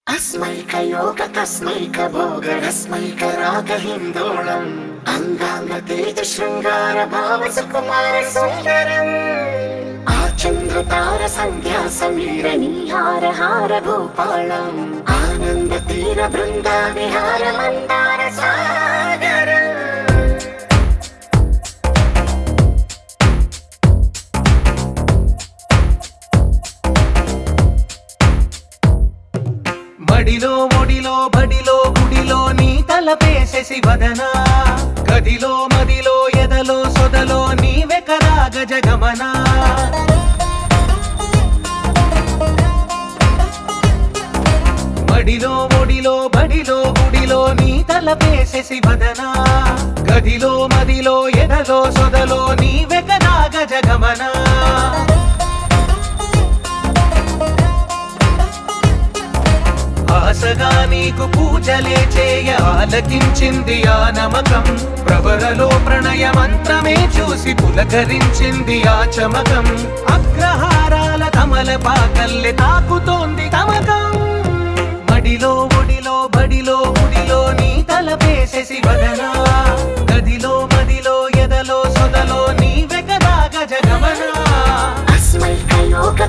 अस्मैकयोग तस्मैकभोगरस्मैकरागहिन्दोळम् अङ्गाङ्गतेज शृङ्गार भाव सुकुमार सुन्दरम् आचन्द्रतार सन्ध्या समीर नीहार हार भूपालम् आनन्द तीर बृन्दा विहार मन्दार सागरम् మడిలో ఒడిలో బడిలో గుడిలో నీ తలపేసేసి వదనా గదిలో మదిలో ఎదలో సొదలో నీవెకరా గజగమనా మడిలో ఒడిలో బడిలో గుడిలో నీ తలపేసేసి వదనా గదిలో మదిలో ఎదలో సొదలో నీవెకరా గజగమనా ఆశగా నీకు పూజలే చేయ ఆలకించింది ఆ నమకం ప్రవరలో ప్రణయ మంత్రమే చూసి పులకరించింది ఆ చమకం అగ్రహారాల కమల పాకల్లె తాకుతోంది తమకం మడిలో ఒడిలో బడిలో గుడిలో నీ తలపేసేసి వదనా గదిలో మదిలో ఎదలో సొదలో నీ వెగదా గజగమనా अस्मैकयोग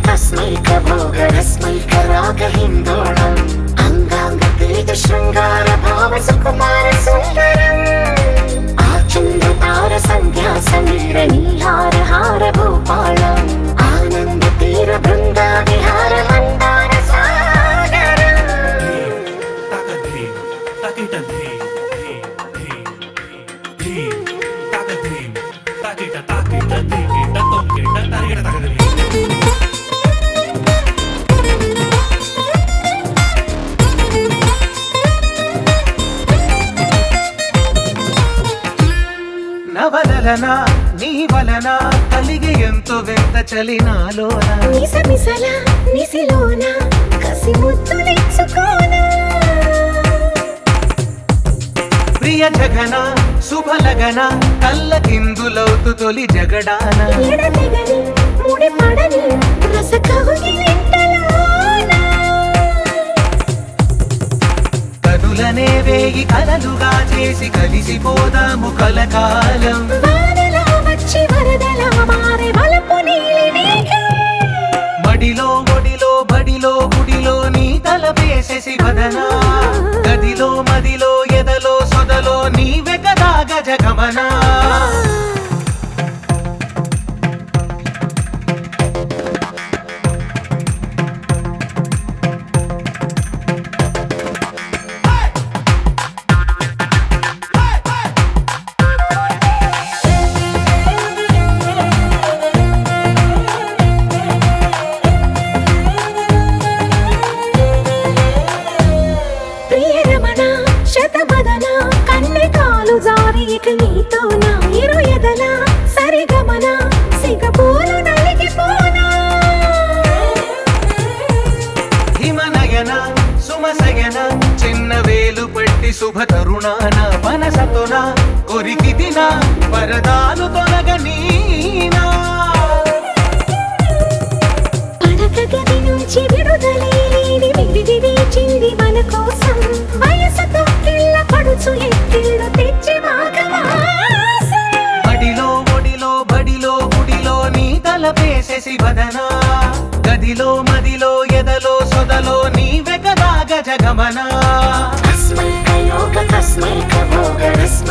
तस्मैकभोगरस्मैकरागहिन्दोळम् अङ्गाङ्गतेज शृङ्गार भाव सुकुमार सुन्दरम् आचन्द्रतार सन्ध्या समीर नीहार हार भूपालम् आनन्द तीर बृन्दा विहार Mandar सागरम् Takadhim, takitadhim, dhim, dhim, dhim, takadhim, takita, takita, tikita, tokita, tarigita, takadhim. నవలన నీ వలన కలిగి ఎంతో వింత చలినాలోన నిసమిసల నిసిలోన కసి ముద్దులిచ్చుకోన ప్రియ జగన శుభలగన కల్లకిందులవుతు తొలి జగడాన ఎడతెగని ముడి పడని రస కవుగిలింతలోన కనులనే వేయి కలలుగా చేసి కలిసిపోదాము కలకాలం వానలా వచ్చి వరదలా మారే వలపు నీలి మేఘం మడిలో ఒడిలో బడిలో గుడిలో నీ తలపేసేసి వదనా గదిలో మదిలో ఎదలో సొదలో నీవె కదా గజగమనా ప్రియ రమణ శతమదన కన్నె కాలు జారి ఇక నీతో నా ఇరు ఎదల సరిగమన సిగపోలు నలిగిపోనా హిమనయన సుమసయన చిన్న వేలు పట్టి శుభ తరుణాన మనసతోన కొరికి దిన వరదాలు తొలగనీనా పడక గది నుంచి విడుదలే లేని విడిది వేచింది మన కోసం వయసుతో కిళ్ళ పడుచు ఎత్తిళ్ళు తెచ్చి మాఘమాసం. బడిలో ఒడిలో బడిలో గుడిలో నీ తలపేసేసి వదనా గదిలో మదిలో ఎదలో సొదలో నీవె కదా గజగమనా अस्मैकयोग तस्मैकभोगरस्मैकरागहिन्दोळम्